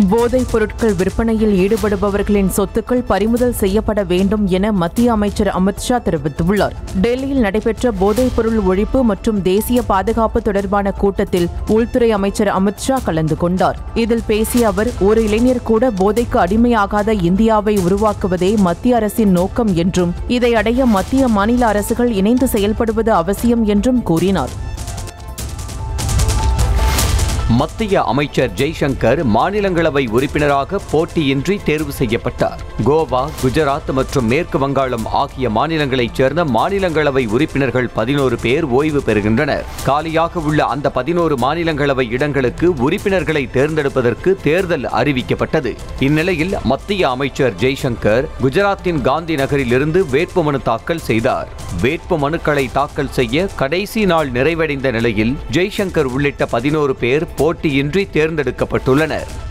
போதைப் பொருட்கள் விற்பனையில் ஈடுபடுபவர்களின் சொத்துக்கள் பறிமுதல் செய்யப்பட வேண்டும் என மத்திய அமைச்சர் அமித்ஷா தெரிவித்துள்ளார் டெல்லியில் நடைபெற்ற போதைப் பொருள் ஒழிப்பு மற்றும் தேசிய பாதுகாப்பு தொடர்பான கூட்டத்தில் உள்துறை அமைச்சர் அமித்ஷா கலந்து கொண்டார் இதில் பேசிய அவர் ஒரு இளைஞர் கூட போதைக்கு அடிமையாகாத இந்தியாவை உருவாக்குவதே மத்திய அரசின் நோக்கம் என்றும் இதை அடைய மத்திய மாநில அரசுகள் இணைந்து செயல்படுவது அவசியம் என்றும் கூறினார் மத்திய அமைச்சர் ஜெய்சங்கர் மாநிலங்களவை உறுப்பினராக போட்டியின்றி தேர்வு செய்யப்பட்டார் கோவா குஜராத் மற்றும் மேற்கு வங்காளம் ஆகிய மாநிலங்களைச் சேர்ந்த மாநிலங்களவை உறுப்பினர்கள் பதினோரு பேர் ஓய்வு பெறுகின்றனர் காலியாக உள்ள அந்த பதினோரு மாநிலங்களவை இடங்களுக்கு உறுப்பினர்களை தேர்ந்தெடுப்பதற்கு தேர்தல் அறிவிக்கப்பட்டது இந்நிலையில் மத்திய அமைச்சர் ஜெய்சங்கர் குஜராத்தின் காந்தி நகரில் இருந்து வேட்புமனு தாக்கல் செய்தார் வேட்பு மனுக்களை தாக்கல் செய்ய கடைசி நாள் நிறைவடைந்த நிலையில் ஜெய்சங்கர் உள்ளிட்ட பதினோரு பேர் போட்டியின்றி தேர்ந்தெடுக்கப்பட்டுள்ளனர்